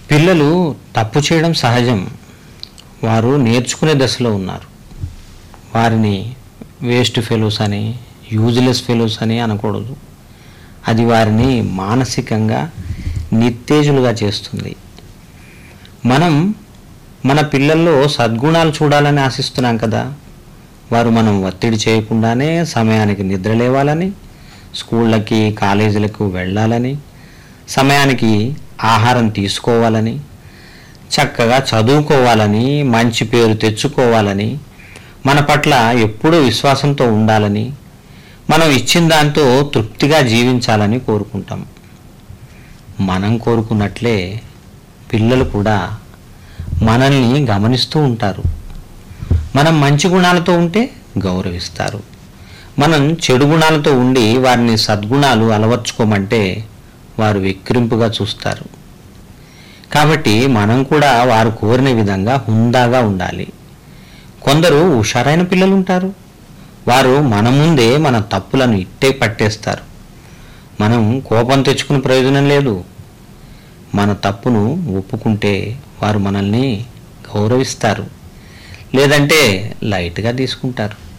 పిల్లలు తప్పు చేయడం సహజం వారు నేర్చుకునే దశలో ఉన్నారు వారిని వేస్ట్ ఫెలోస్ అని యూజ్లెస్ ఫెలోస్ అని అనకూడదు అది వారిని మానసికంగా నిత్తేజులుగా చేస్తుంది మనం మన పిల్లల్లో సద్గుణాలు చూడాలని ఆశిస్తున్నాం కదా వారు మనం ఒత్తిడి చేయకుండానే సమయానికి నిద్ర లేవాలని స్కూళ్ళకి కాలేజీలకు వెళ్ళాలని సమయానికి ఆహారం తీసుకోవాలని చక్కగా చదువుకోవాలని మంచి పేరు తెచ్చుకోవాలని మన పట్ల ఎప్పుడూ విశ్వాసంతో ఉండాలని మనం ఇచ్చిన దాంతో తృప్తిగా జీవించాలని కోరుకుంటాం మనం కోరుకున్నట్లే పిల్లలు కూడా మనల్ని గమనిస్తూ ఉంటారు మనం మంచి గుణాలతో ఉంటే గౌరవిస్తారు మనం చెడు గుణాలతో ఉండి వారిని సద్గుణాలు అలవర్చుకోమంటే వారు వెక్కిరింపుగా చూస్తారు కాబట్టి మనం కూడా వారు కోరిన విధంగా హుందాగా ఉండాలి కొందరు హుషారైన పిల్లలు ఉంటారు వారు మన ముందే మన తప్పులను ఇట్టే పట్టేస్తారు మనం కోపం తెచ్చుకునే ప్రయోజనం లేదు మన తప్పును ఒప్పుకుంటే వారు మనల్ని గౌరవిస్తారు లేదంటే లైట్గా తీసుకుంటారు